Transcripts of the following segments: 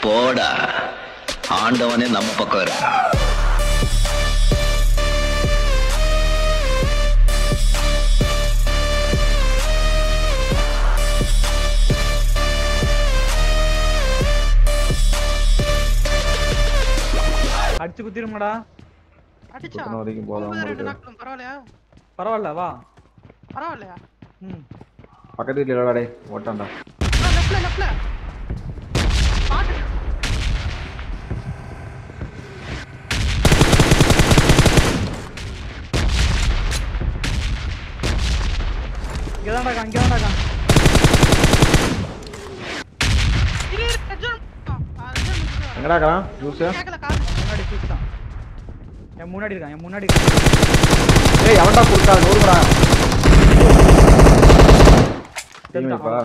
போடா ஆண்டவனே நம்ம பக்கம் இருக்கான் அடிச்சு குத்திருமாடா அடிச்சா குத்துன வரைக்கும் போதாம ஒன்பது ரெண்டு இருக்கு. நாட்களும் பரவாயில்லையா பரவாயில்ல வா பரவாயில்லையா ம் பக்கத்து வீட்டுல இல்லடா டேய் ஓட்டான்டா லெஃப்ட்ல லெஃப்ட்ல பாட்டு இங்கதான்டா இருக்கா இங்கதான்டா இருக்கா இரு இரு ஹெட்ஜன் ஹெட்ஜன் முடிச்சிட்டு வரேன் எங்கடா இருக்கான் ஜூஸ் கேக்கல காது முன்னாடி சூஸ்தான் என் முன்னாடி இருக்கான் என் முன்னாடி இருக்கான் ஏய் அவன்டா கொடுத்தா நூறுடா செத்தான். தெரியுமாப்பா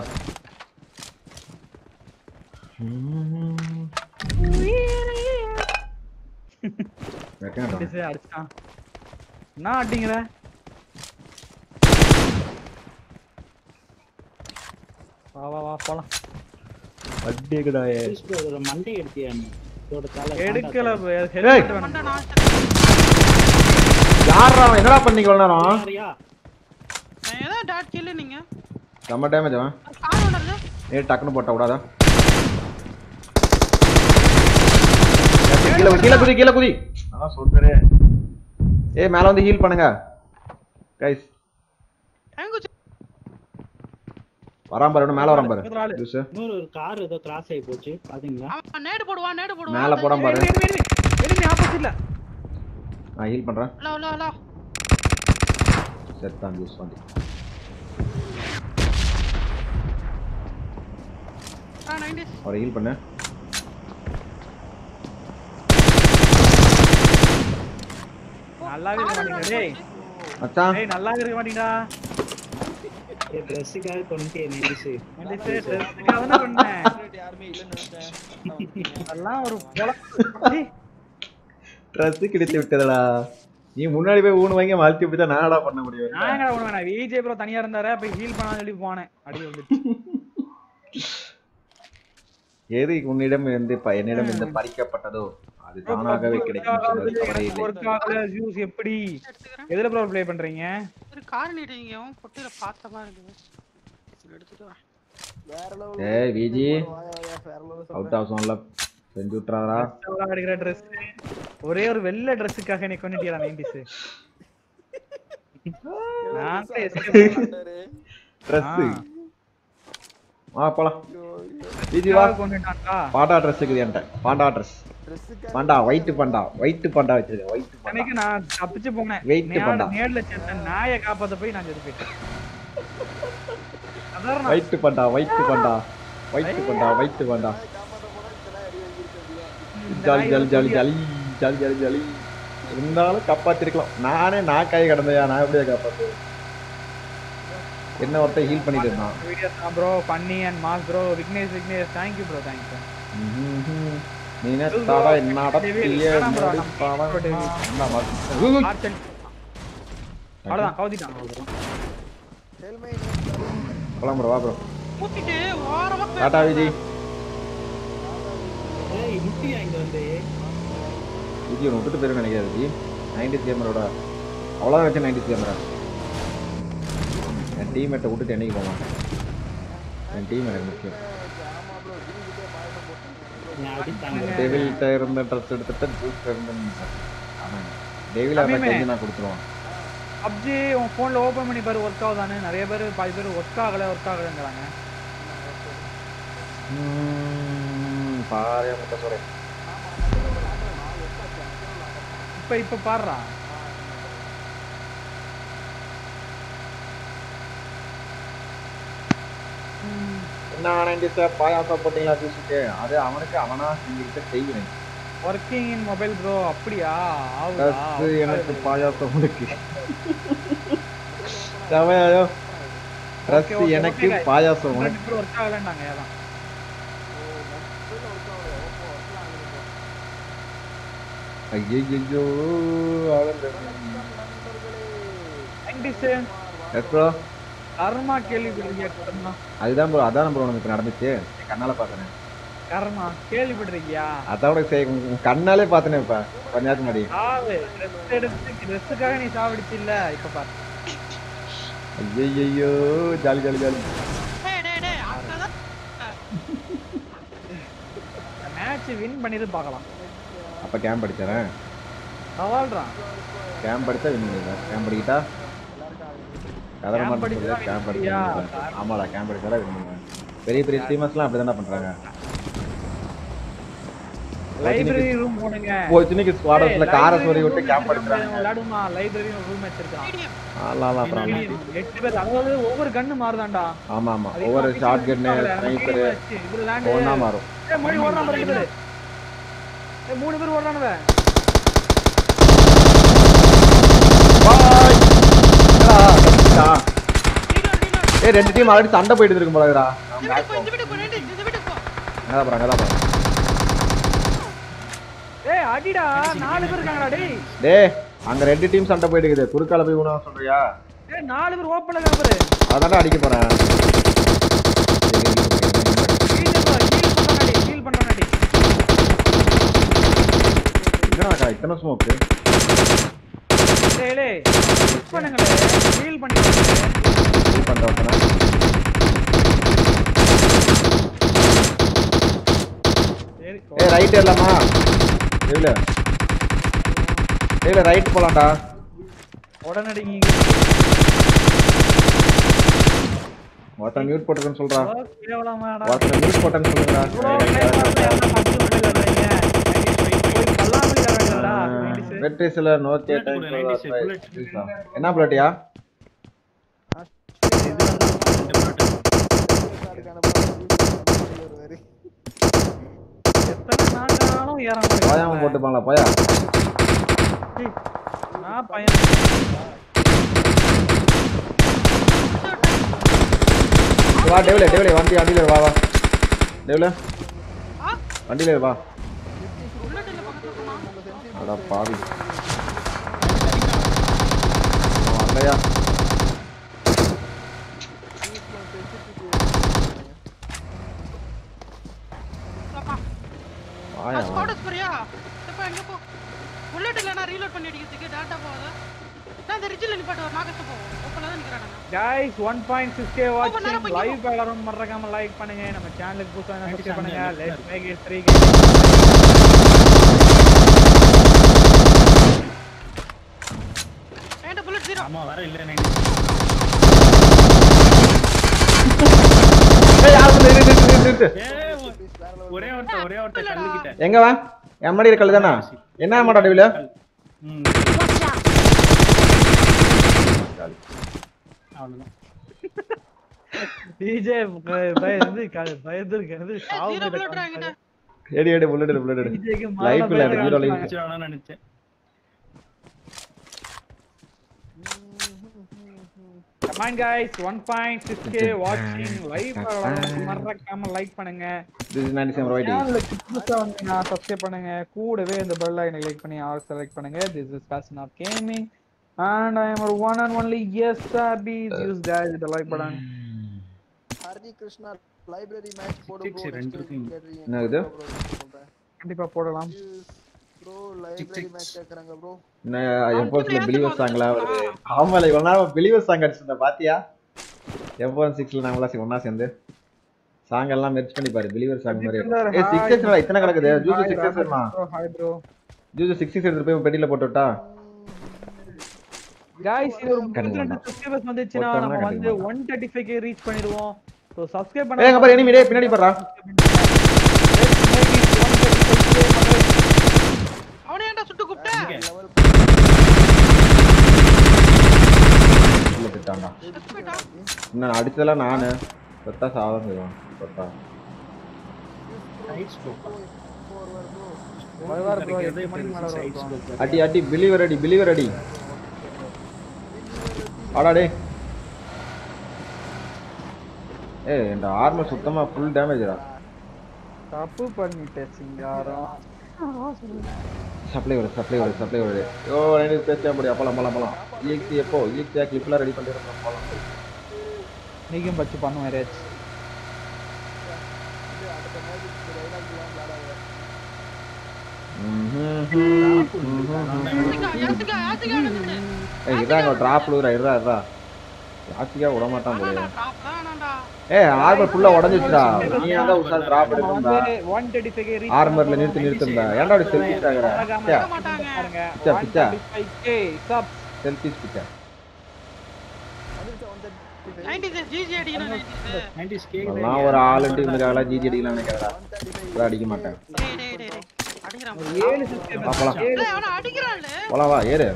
வெக்கடா அடிச்சு அடிச்சான் என்ன அடிங்கிற வா வா வா போலாம் அடிக்கடா ஒரு மண்டை எடுத்தியா நீ இதோட தலை எடுக்கல ஏய். ஹெல்மெட் வேணும் மண்டை நான் யாரா அவன் என்னடா பண்ணீங்க இவ்வளவு நேரம் யாரியா நான் ஏதோ டாட் கில்லு நீங்க செம்ம டேமேஜ் அவன் கார் ஓனர்ல ஏ டக்குன்னு போட்டா விடாதா கீழே கீழே குதி கீழே குதி அதான் சொல்றேன் ஏய் மேல வந்து ஹீல் பண்ணுங்க கைஸ் தேங்கு வரான் பாரு இன்னும் மேல வரான் பாரு பக்கத்துல ஆளு. ஜூஸ் இன்னொரு ஒரு கார் ஏதோ கிராஸ் ஆகி போச்சு பாத்தீங்களா அவன் நேடு போடுவான் நேடு போடுவான் மேல போடாம பாரு எனிமி ஆப்போசிட்ல நான் ஹீல் பண்றேன் ஹலோ ஹலோ ஹலோ செத்தான் ஜூஸ் வந்து ஆ 90s அவரை ஹீல் பண்ணு நல்லாவே இருக்க மாட்டீங்க டேய் மச்சான் டேய் நல்லாவே இருக்க மாட்டீங்கடா ஏ ட்ரெஸ்ஸுக்காக கொண்டு நைன்டிஸு நடிச்சு ட்ரெஸ்ஸுக்காக தானே பண்ணேன் அதெல்லாம் ஒரு பொழப்பு டேய், ட்ரெஸ் கிடைத்து விட்டதடா நீ முன்னாடி போய் ஊனு வாங்கி மல்டி இப்படி தான் நாடா பண்ண முடியும் நான் எங்கடா பண்ணுவேன் நான் விஜய் ப்ரோ தனியா இருந்தாரு அப்ப ஹீல் பண்ணான்னு சொல்லி போனேன் அடி வந்துச்சு எது உன்னிடம் இருந்து ப- என்னிடம் இருந்து பறிக்கப்பட்டதோ அது தானாகவே கிடைக்கும் சொல்வது தவறே இல்லை ஒர்க் ஆகல ஜூஸ் எப்படி எடுத்துக்கிறேன் எதுல ப்ரோ ப்ளே பண்றீங்க ஒரு கார் நீடிங்க அவன் பொட்டியில பார்த்த மாதிரி இருக்குது எடுத்துட்டு வரேன் ஏய் விஜி அவுட் ஆஃப் சோன்ல செஞ்சு விட்டுறாரா எவ்வளவு எடுக்கிற ட்ரெஸ் ஒரே ஒரு வெள்ளை ட்ரெஸ்ஸுக்காக நீ கொண்டுட்டியா நைன்டிஸ் நான் கூட escape ட்ரெஸ் ஆ. வா போலாம் விஜி வா கொண்டுட்டான்டா பாண்டா ட்ரெஸ் இருக்குது என்கிட்ட panda dress panda white panda white panda வச்சிருக்கேன் ஒயிட் பாண்டா அன்னைக்கு நான் தப்பிச்சு போனேன் Wait நேரா- பண்ணா. நேர்ல செத்த நாயை காப்பாத்த போய் நான் செத்து போயிட்டேன் அதான் நான் white panda white panda white panda white panda இந்த ஜாலி நாய் ஜாலி வந்து jolly jolly jolly jolly jolly இருந்தாலும் காப்பாத்திருக்கலாம் நானே நாக்காய் கிடந்தையா நான் எப்படியா காப்பாத்து என்ன ஒருத்தன் ஹீல் பண்ணிட்டு இருந்தான் வீடியோஸ் தான் ப்ரோ பண்ணி and mass bro Vignesh Vignesh thank you bro thank you ம்ஹும். நினைத்தாடா நடத்திய முடிப்பாளன் என்ன மாதிரி? உய். அவ்வளவுதான் கவுதிட்டான் போலாம் bro, வா ப்ரோ ஊத்திட்டு ஓரமா டாடா விஜய் ஏய் முட்டியா இங்க வந்து விஜய் ஒன்று விட்டுட்டு போயிரும் நினைக்காது விஜய் நைன்டி கேமரோட அவ்வளோதான் வச்சு நைன்டி கேமரா என் டீமேட்டை விட்டுட்டு என்னைக்கு போக மாட்டேன் என் டீம் எனக்கு முக்கியம் நீ அடித்தாங்க டெவில்கிட்ட இருந்த ட்ரெஸ் எடுத்துட்டு ஜூஸ் இருந்த ஆமாம் டெவில அமீமே. தெரிஞ்சு நான் கொடுத்துருவான் பப்ஜி உன் போன்ல ஓபன் பண்ணி பாரு ஒர்க் ஆகுதானு நிறைய பேர் பாதி பேர் ஒர்க் ஆகல ஒர்க் ஆகலங்கிறாங்க பாரு முட்டை சொல்றேன் இப்ப இப்ப பாடுறா என்ன நைன்டி சார் பாயாசம் போட்டீங்களா ஜூஸுக்கு அது அவனுக்கு அவனா செஞ்சுக்கிட்ட செய்யணும் ஒர்க்கிங் இன் மொபைல் ப்ரோ அப்படியா ட்ரெஸ் எனக்கு பாயாசம் உனக்கு செமையாயோ ட்ரெஸ் Okay, okay, எனக்கு okay, guys. பாயாசம் உனக்கு பேர் ஒர்க் ஆகலன்னாங்க அதான் ஐயோ எஸ் ப்ரோ கர்மா கேள்விப்பட்டிருக்கியா கர்மா அதுதான் ப்ரோ அதான் ப்ரோ உனக்கு இப்ப நடந்துச்சு என் கண்ணால பாக்குறேன் கர்மா கேள்விப்பட்டிருக்கியா அதோட சரி உன் கண்ணாலே பார்த்தனே இப்ப கொஞ்ச நேரத்துக்கு முன்னாடி சாவு ரெஸ்ட் எடுத்து ரெஸ்ட்டுக்காக நீ சாவடிச்சு இல்ல இப்ப பாரு ஐயோ ஜாலி ஜாலி ஜாலி டேய் டேய் டேய் அங்கதான் மேட்ச் வின் பண்ணிட்டு பார்க்கலாம் அப்ப கேம்ப் அடிச்சிடறேன் சவால்றான் கேம்ப் அடிச்சா வின் பண்ணிடுறேன் கேம்ப் அடிக்கிட்டா கதற Camp மாட்டேன் அடிச்சா கேம்ப் win பண்ணியா? அடிச்சா ஆமாடா கேம்ப் அடிச்சா வின் பண்ணுவேன் பெரிய பெரிய ஸ்ட்ரீமர்ஸ்லாம் அப்படி பண்றாங்க லைப்ரரி ரூம் போடுங்க ஓ இன்னைக்கு ஸ்குவாட் ஹவுஸ்ல காரை சொறி விட்டு கேம்ப் அடிக்கிறாங்க விளையாடுமா லைப்ரரி ரூம் வச்சிருக்கான் மீடியம் ஆலாம் அப்புறம் எட்டு பேர் அதாவது ஒவ்வொரு கன்னு மாறுதான்டா ஆமா ஆமா அது ஒவ்வொரு இன்னும் ஷார்ட் கன்னு official ஆ ஸ்னைப்பர் நம்ம team வச்சு, இதுல land ஒவ்வொன்றா மாறும் ஏய், மணி ஓடுறான் பாரு ரெண்டு பேரு. ஏய், மூணு பேர் ஓடுறானுவ பாய் என்னடா கத்திட்டா ரீலோட் ரீலோட் ஏய் ரெண்டு டீம் ஆல்ரெடி சண்டை போயிட்டு இருக்கும் போலடா இந்த வீட்டுக்கு போ இந்த வீட்டுக்கு போ ரெண்டு இந்த வீட்டுக்கு போ அங்கதான் போறாங்க அங்கதான் போறாங்க ஏய் அடிடா நாலு பேர் இருக்காங்கடா டேய் டேய் அங்க ரெண்டு டீம் சண்டை போயிட்டு இருக்குது குறுக்கால போய் உணவு சொல்றியா ஏய் நாலு பேர் ஓப்பன்ல இருக்காங்க பாரு அதான்டா அடிக்க போறேன் ஹீல் பண்றானடி ஹீல் பண்றானடி என்னடா இத்தனை ஸ்மோக்கு டேய் டேய் புஷ் பண்ணுங்களே ஹீல் பண்ணி பண்ற ஒருத்தனை சரி ஏய் ரைட் ஏறலாமா இல்ல இல்ல ரைட் போலாம்டா உடனடிங்க ஒருத்தன் மியூட் போட்டுருக்கேன்னு சொல்றான் கேவலமாடா ஒருத்தன் மியூட் போட்டேன்னு சொல்லுங்கடா இவ்வளோ கேவலமா யாரா பத்து மணில வர்றீங்க போய் பல்லாமணி தரங்கடா வெற்றி சில நோக்கே என்ன பிளாட்டியா எத்தனை நாட்டாலும் ஏற போயாம முடியும் போட்டுப்பாங்களா போயா நான் பையன் வா டேவில டேவில வண்டி வண்டியில இரு, வா வா டேவில ஆ வண்டியில இரு, வா புல்லட் இல்ல பக்கத்துல போனா அடா பாவி அவன் வரலையா பாப்பா வாயா வா ஸ்குவாட் போறியா எப்ப எங்க போ புல்லட் இல்லனா ரீலோட் பண்ணி அடிக்கிறதுக்கு டேட்டா போகாத நான் இந்த ரிட்ஜில் நிப்பாட்டு ஒரு நாகத்து போ ஓப்பன்ல தான் நிக்கிறானுங்க guys 1.6k நேரம் வாட்சிங் போய்க்கும். லைவ் எல்லாரும் மறக்காம லைக் பண்ணுங்க நம்ம சேனலுக்கு புதுசா சப்ஸ்கிரைப் பண்ணுங்க லெட்ஸ் மேக் இட் 3k என்கிட்ட புல்லட் ஜீரோ ஆமா வர இல்ல ஏய் யாரு வந்து நிறுத்து, நிறுத்து, நிறுத்து, நிறுத்து. ஒரே ஒருத்த ஒரே ஒருத்த கல்லுகிட்ட எங்க வா என் முன்னாடி கல்லு தானா என்ன மாட்டா டேவில ம் அவ்வளவுதான் டிஜே பயந்து பயந்துருக்கிறது ஜீரோ புல்லட் என்கிட்ட எடி எடி புல்லட் எடு புல்லட் எடு டிஜேக்கு லைஃப் இல்ல மரண ஜீரோ பயங்கர லைஃப் முடிச்சிடலாம்னு நினைச்சேன் Come on guys 1.6k வாட்சிங் லைவ் எல்லாரும் மறக்காம லைக் பண்ணுங்க திஸ் இஸ் 97 ரைட் சேனலுக்கு புதுசா வந்தீங்கன்னா சப்ஸ்கிரைப் பண்ணுங்க கூடவே இந்த பெல் ஐக்கனை கிளிக் பண்ணி ஆல் செலக்ட் பண்ணுங்க this is fashion of gaming and I am one and only S R P use guys the like button Hari Krishna library match போடு Six, ப்ரோ ரெண்டு இருக்கு. என்ன இது? கண்டிப்பா போடலாம் ப்ரோ லைப்ரரி மேட்ச் கேக்குறாங்க ப்ரோ என்ன எம்போஸ்ல பிலீவர்ஸ் சாங்ல வருது ஆமால இவ்வளவு நேரம் பிலீவர்ஸ் சாங் அடிச்சிருந்த பாத்தியா எம்போன் சிக்ஸ்ல நாங்களாம் ஒண்ணா சேர்ந்து சாங் எல்லாம் மெர்ச் பண்ணி பாரு பிலீவர் சாங் மாதிரி ஏ சிக்ஸ் எக்ஸ் இத்தனை கிடக்குது ஜூஸ் சிக்ஸ் எக்ஸ் வேணுமா hi bro juice six X எடுத்து போய் பெட்டியில போட்டு விட்டா गाइस இது ஒரு கண்டிப்பா. 32 சப்ஸ்கிரைபர்ஸ் வந்துச்சுனா போட்டோம்னா நம்ம வந்து கண்டிப்பா. 135k ரீச் பண்ணிடுவோம் சோ சப்ஸ்கிரைப் ஏய் அங்க பாரு enemy டேய் பின்னாடி பாருடா அவனை ஏன்டா சுட்டு கூப்பிட்ட உள்ள திட்டான்டா செத்து போயிட்டான் இன்னும் அடிச்சதெல்லாம் நானு சொத்தா சாதம் செய்வான் சொத்தா சைட் ஸ்கோப் வருவார் ப்ரோ 8 மணிக்கு மேல சைட் வருவார் ஸ்கோப் அடி அடி பிலீவர் அடி பிலீவர் அடி ஆடா டேய் ஏய் இந்த ஆர்மர் சுத்தமா ஃபுல் டேமேஜ்டா தப்பு பண்ணிட்டேன் சிங்காரம் சப்ளை வரும் சப்ளை வரும் சப்ளை வருது ஓ எனக்கு பேச முடியும் அப்பலாம் போலாம் போலாம் ஈக்ஸி எப்போ ஈக்ஸியா கிளிப்லாம் ரெடி பண்ணிடுறோம் போலாம் நீக்கும் பச்சு பண்ணும் யாராச்சும் இந்த மேஜிக் டைலாக் எல்லாம் விளையாடாத யாசிகா யாசிகா யாசிகா நடந்துட்டு ஏய் இதாங்க டிராப் விழுறா இருடா இருடா யாச்சிக்கா விட மாட்டான் போல ஆனாடா ட்ராப் தான் ஆனாடா ஏய் ஆர்மர் ஃபுல்லா உடஞ்சிச்சுடா நீ ஏன்டா உட்கார்ந்து டிராப் நம்ம எடுக்கணும்டா வந்து 135 reach ஆர்மர்ல நிறுத்தி நிறுத்துடா ஏன்டா அப்படி செல்ஃபிஷ் ஆகுற மறக்காம பிச்சா மாட்டாங்க. பாருங்க பிச்சா, பிச்சா. 135k subs செல்ஃபிஷ் பிச்சா வந்துருச்சா வந்து 90s ஜிஜி அடிக்கணும் 90s நைன்டிஸ் கேக்குது நான் ஒரு ஆளுன்ட்டு இவனுக்காக ஜிஜி அடிக்கலாம் நினைக்கிறடா இவன் அடிக்க மாட்டேன் டேய் டேய் டேய் டேய். அடிக்கிறான் ஒரு பாரு. ஏழு subscribers. பாப்பலாம். ஏழு டேய், அவன அடிக்கிறான்ல போலாம் வா ஏறு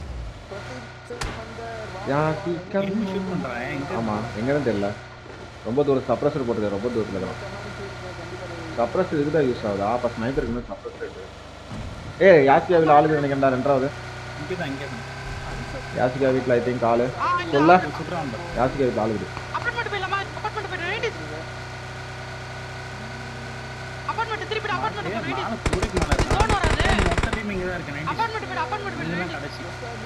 வந்த யாக்கி என்ன ஷூட் பண்றேன் எங்க ஆமா எங்கன்னு தெரியல ரொம்ப தூரம் சப்ரஸர் போட்டுருக்க ரொம்ப தூரத்துல இருக்கிறோம் சப்ரஸர் இதுக்கு தான் யூஸ் ஆகுதா அப்ப ஸ்னைப்பருக்கு இன்னும் சப்ரஸர் இருக்கு ஏய் யாசிகா வீட்டில் ஆளுக்கு நினைக்கிறா ரெண்டாவது இங்கதான் இங்கதான் யாசிகா வீட்டில் ஐ திங்க் ஆளு ஆ இல்ல சொல்ல சுடுறான் பாரு. யாசிகா வீட்டில் ஆளு இருக்கு அபார்ட்மெண்ட் போயிடலாமா அபார்ட்மெண்ட் போயிடு 90s அபார்ட்மெண்ட் திருப்பி அபார்ட்மெண்ட் ஏய், போயிடு 90s நானும் கூடைக்கு மேல இருக்கேன். ஃபோன் வராது மொத்த team இங்கதான் இருக்கு, 90s. அபார்ட்மெண்ட் போயிடு அபார்ட்மெண்ட் போயிடு இதுதான் கடைசி.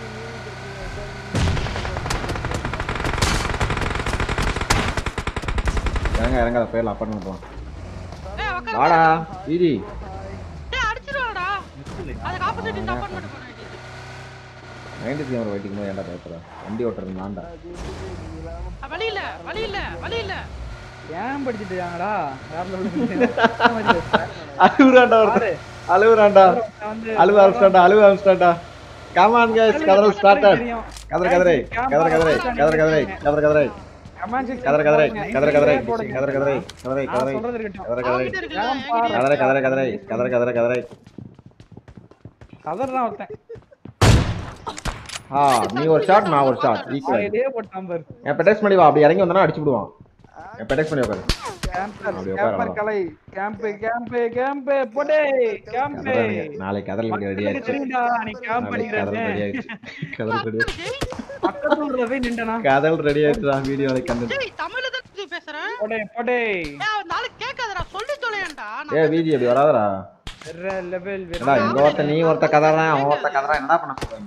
இறங்க இறங்க போயிடலாம் அப்பார்ட்மெண்ட் போகலாம் டேய் உட்காரு வாடா வீதி டேய் அடிச்சிருவாடா அதுக்கு ஆப்போசிட் இந்த அபார்ட்மெண்ட் போயிடு 90s நைன்டி கேமரா வெயிட்டிங் போது ஏன்டா பேசுறேன் வண்டி ஓட்டுறது நான்டா அ, வழி இல்ல வழி இல்ல வழி இல்ல ஏன் படிச்சிட்டு இருக்காங்கடா வேற level க்கு. அழுவுறான்டா ஒருத்தர் அழுவுறான்டா வந்து அழுவ ஆரம்பிச்சிட்டான்டா அழுவ ஆரம்பிச்சிட்டான்டா கமான் கைஸ் கதற ஸ்டார்டட் தெரியும். கதற கதரை கதற கதரை கதற கதரை கதற கதரை Comment section கதற கதரை போடுங்க. கதற கதரை போடுங்க. கதற கதரை கதரை நான் கதரை சொல்றது இருக்கட்டும். கதற கதரை அவன்கிட்ட இருக்குல்ல ஏன் என்கிட்ட பாரு. கதற கதற கதரை கதற கதற கதரை கதறான் ஒருத்தன். ஆ நீ ஒரு ஷாட் நான் ஒரு ஷாட் ஈக்குவல் வாயிலே போட்டான் பாரு. என் பெட்டெக்ஸ் பண்ணி வா அப்படி இறங்கி வந்தானா அடிச்சு விடுவான் என் பெட்டெக்ஸ் பண்ணி உட்காரு Camper, அப்படி camper உட்காரு, கலை. Camp, camp, camp, போடே, camp. கதறானுங்க. நாளைக்கு கதறல் ரெடி மக்களுக்கு ஆயிடுச்சு தெரியும்டா, நீ camp நாளைக்கு கதறல் பண்ணிக்கிறேன்னு. ரெடி ஆயிடுச்சு கதறல் ரெடி பக்கத்து ஊர்ல போய் நின்டனா. கதல் ரெடி ஆயிடுச்சுடா வீடியோல கண்டு டேய் தமிழ்ல தான் ஜி பேசுறேன் போடே, போடே. ஏய் அவன் நாளைக்கு கேட்காதடா சொல்லி தொலையேன்டா ஏ வீதி அப்படி வராதடா வேற level, வேற என்னடா இங்க ஒருத்த நீ ஒருத்த கதறான் அவன் ஒருத்த கதறான் என்னடா பண்ண சொல்றேன்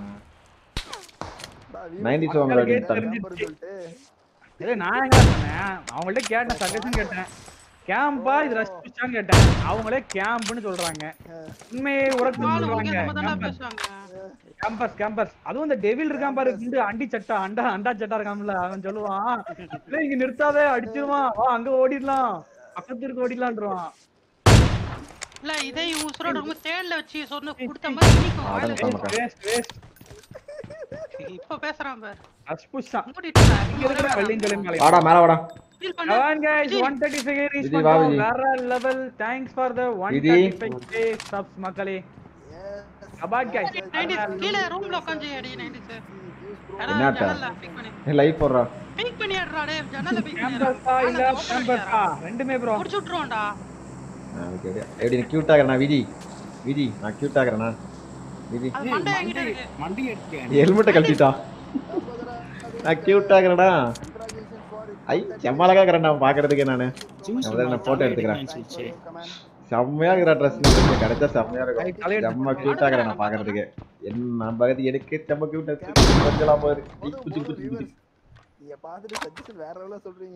நைன்டி சோங்க மக்களுக்கே அடிட்டாங்க தெரிஞ்சிருச்சு. இல்ல, நான் எங்க சொன்னேன் அவங்கள்ட்ட கேட்டேன் சஜஷன் கேட்டேன் கேம்பா இது ரஷ் புஷான்னு கேட்டேன் அவங்களே கேம்ப்னு சொல்றாங்க உண்மையே உரத்து ஆளு சொல்றாங்க ஓகே நம்ம தான் கேம்பஸ் பேசுவாங்க கேம்பஸ் கேம்பஸ் அதுவும் இந்த டெவில் இருக்கான் பாரு குண்டு அண்டி சட்டா அண்டா அண்டா சட்டா இருக்கான்ல அவன் சொல்லுவான் "இல்ல, இங்க நிறுத்தாதே அடிச்சிருவான் வா அங்க ஓடிடலாம் பக்கத்து இருக்கு ஓடிடலான்றான் இல்ல இதே இவன் உசுரோட ரொம்ப தேன்ல வச்சு சொன்ன கொடுத்த மாதிரி இனிக்கும் வாயில ஆமா. ஆமாக்கா. வேஸ்ட் வேஸ்ட் இப்ப பேசுறான் பாரு ரஷ் புஷ் தான் மூடிட்டு இங்க இருக்கிற வெள்ளியும் சொல்லி மேலே வாடா மேல வாடா ஃபீல் பண்ணு Come on guys, 135 reach Vijay, வா பண்றோம். விஜய். வேற level. Thanks for the Vijay. 135k subs மக்களே. About guys. 90s கீழ ரூம்ல உட்கார்ந்து அடி 90s எடா என்னடா? ஜன்னல்ல பிக் பண்ணி லைவ் போடுறா பிக் பண்ணி அடிடா டேய் ஜன்னல்ல பிக் பண்ணி Campus ஆ இல்ல campus ஆ? ரெண்டுமே bro. முடிச்சு விட்டுருவோம்டா நாளைக்கு எப்படியா எப்படி நீ கியூட் ஆகிறனா விதி விதி நான் கியூட் ஆகிறனா விதி அது மண்டை என்கிட்ட இருக்கு மண்டி எடுத்தேன் ஹெல்மெட்டை கழட்டிட்டா நான் கியூட் ஆகிறனா ஐ செம்ம அழகா இருக்கிறேன் நான் பாக்குறதுக்கு நானு முதல்ல நான் போட்டோ எடுத்துக்கிறேன் செம்மையா இருக்கிற ட்ரெஸ் கிடைச்சா செம்மையா இருக்கும் செம்ம கியூட் ஆகிறேன் நான் பாக்குறதுக்கு என்ன பகதி எடுக்க செம்ம கியூட் கொஞ்சலாம் போயிரு ஐ, குச்சி குச்சி குச்சி நீங்க பாத்துட்டு சஜஷன் வேற லெவல்ல சொல்றீங்க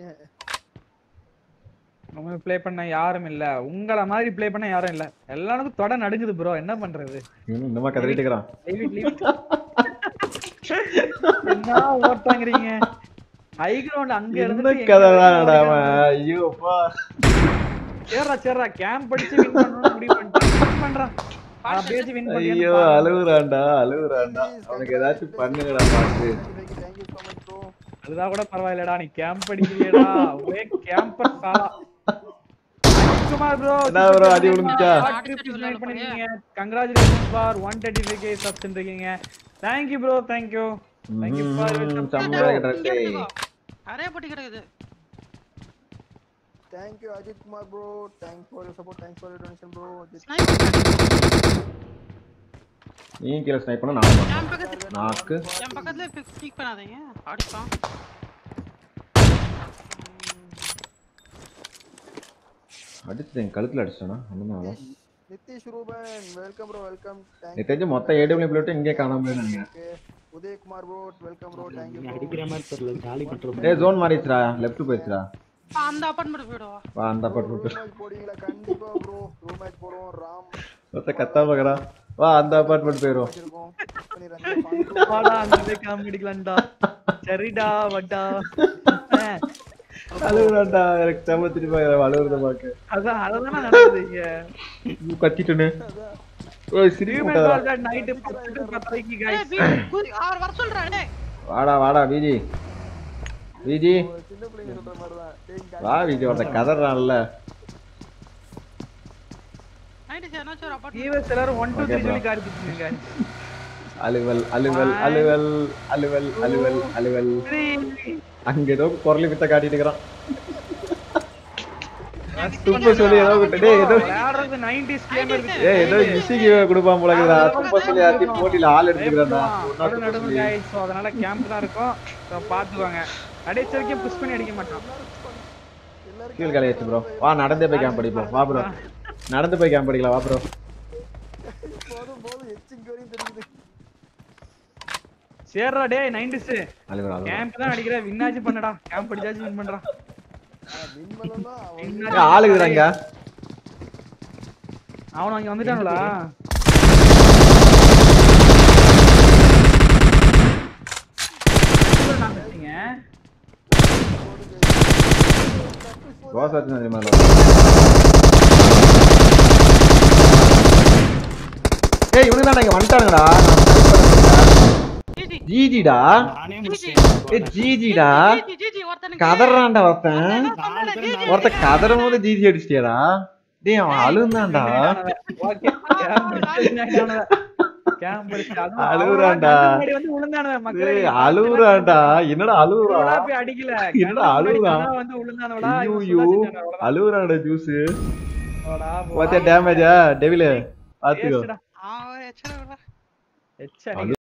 நம்ம play பண்ண யாரும் இல்ல உங்கள மாதிரி ப்ளே பண்ண யாரும் இல்ல எல்லாருக்கும் தொட நடுங்குது ப்ரோ என்ன பண்றது இன்னும் இன்னுமா கதறிட்டு இருக்கிறான் Leave it, leave it. என்ன ஓட்டாங்கிறீங்க ஹை கிரவுண்ட் அங்க என்ன இருந்து கதைடா அவன் ஐயோ அப்பா சேர்றா சேர்றா கேம்ப் படிச்சு வின் பண்ணனும் முடிவு பண்ணிட்டேன் Win பண்றான் அப்படியே வின் ஐயோ பண்ணியா அழுகுறான்டா அழுகுறான்டா அவனுக்கு ஏதாச்சும் பண்ணுங்கடா பாத்து தேங்க்யூ ஸோ மச் ப்ரோ அதுதான் கூட பரவாயில்லடா நீ கேம்ப் அடிக்கிறியடா ஒரே கேம்பர் சாலா குமார் ப்ரோ என்ன bro, அடி விழுந்துச்சா? பண்ணிருக்கீங்க கங்க்ராச்சுலேஷன் ஃபார் 135k சப்ஸ் இருக்கீங்க thank you bro thank you thank you for ம்ஹும், செம்மையா இருக்கிற இங்க எடுத்துக்கோ. நிறைய பொட்டி கிடக்குது thank you Ajith Kumar bro thanks for your support thanks for your donation bro sniper நீ கீழே ஸ்னைப் பண்ண நான் பண்ணேன். என் பக்கத்துல நாக்கு என் பக்கத்துல பிக் பண்ணாதீங்க அடிப்பான் அடிச்சு என் கழுத்துல அடிச்சிட்டானா ஒண்ணுமே Nitish Ruban welcome bro welcome நீ தேங்க் தெரிஞ்சு மொத்த ஏடபிள்யூ பிளேட்டு இங்கே காணாம நினைக்கிறேன் okay Udhayakumar bro welcome bro thank you நீ ப்ரோ அடிக்கிற மாதிரி தெரியல ஜாலி பண்ற ஏ ஜோன் மாறிச்சுடா லெஃப்ட் போயிடுச்சுடா அந்த அப்பார்ட்மெண்ட் போயிடுவா வா அந்த பாட்டு ரூம் போட்டு மேட்ச் போடுவீங்களா கண்டிப்பா ப்ரோ ரூம் மேட்ச் போடுவோம் ராம் ஒருத்த கத்தா பாக்குறா வா அந்த அபார்ட்மெண்ட் போயிரும் வச்சிருக்கோம் பண்ணிடுறாங்க வாடா அங்க போய் காமெடி அடிக்கலாம்டா சரிடா வட்டா அழுகுறான்டா எனக்கு செம்ம திருப்பி அழுகுறத பாக்க அதான் அததான் நடக்குது இங்க கத்திட்டுன்னு ஓய் சிரிப்பு ஹியூமன் முட்டாதடா. கால் நைட்டு பத்து டு பத்தரைக்கு ஏய், guys வீ- குதி- அவர் வர சொல்றாரு டேய். வாடா வாடா பிஜி பிஜி சின்ன பிள்ளைங்க சொல்ற மாதிரி தான் டேய் வா பிஜி ஒருத்த கதறான்ல Night is என்னாச்சும் ஒரு apartment. ஈவஸ் எல்லாரும் one two Okay, three bro. சொல்லி காரிச்சிட்டு இருக்காங்க அலுவல் அலுவல் அலுவல் அலுவல் அலுவல் அலுவல் அங்க ஏதோ குரலி வித்த காட்டிட்டு இருக்கிறான் துப்ப சொல்லி ஏதோ விட்டு டேய் ஏதோ விளையாடுறது 90s கேமர் ஏய் ஏதோ இசிக்கு கொடுப்பான் போல இருக்குடா துப்ப சொல்லி யாத்தி போட்டியில ஆள் எடுத்துக்கிறான்டா நடு நடுங்க guys so அதனால கேம்ப் தான் இருக்கும் so பாத்துவாங்க அடிச்ச வரைக்கும் புஷ் பண்ணி அடிக்க மாட்டோம் கீழ் கலையாச்சு ப்ரோ வா நடந்தே போய் கேம்ப் அடிப்போம் வா ப்ரோ நடந்து போய் கேம்ப் அடிக்கலாம் வா ப்ரோ போதும் போதும் எச்சிங்க வரையும் தெரியுது சேர்றா டேய் 90s அலுவல் அலுவல் கேம்ப் தான் அடிக்கிற வின்னாச்சு பண்ணடா கேம்ப் அடிச்சாச்சு வின் பண்றான் வின் பண்ணனா ஏய், ஆளு இருக்குறாங்க அவன் அங்க வந்துட்டாங்களா நான் வச்சீங்க ரோஸ் வச்சு தெரியுமா ஏய் இவனுக்கு தான் இங்க வந்துட்டானுங்கடா ஜிஜி, ஜிஜிடா நானே ஜிஜி. முடிச்சிட்டேன் ஏய் ஜிஜிடா ஜிஜி, ஜிஜி, ஒருத்தனுக்கு கதறான்டா ஒருத்தன் என்ன சொன்னானே, ஜிஜி. ஒருத்த கதறும் போது ஜிஜி அடிச்சிட்டியாடா டேய் அவன் அழுந்தான்டா ஓகே கேம்ப் அடிச்சு அதுவும் அழுகுறான்டா. அவன் முன்னாடி வந்து விழுந்தானுவன் மக்களே டேய் அழுவுறான்டா என்னடா அழுவுறா இவனா போய் அடிக்கல என்னடா அழுகுறான்? கண்ணு வந்து விழுந்தானுவடா இவன் ஐயோ சுதாச்சிட்டான் அவ்வளவுதான். அழுவுறான்டா ஜூஸ் போடா, போடா. வாத்தியா டேமேஜா டெவில பாத்துக்கோ Waste டா. அவன் எச்சனை விடுறா. எச்ச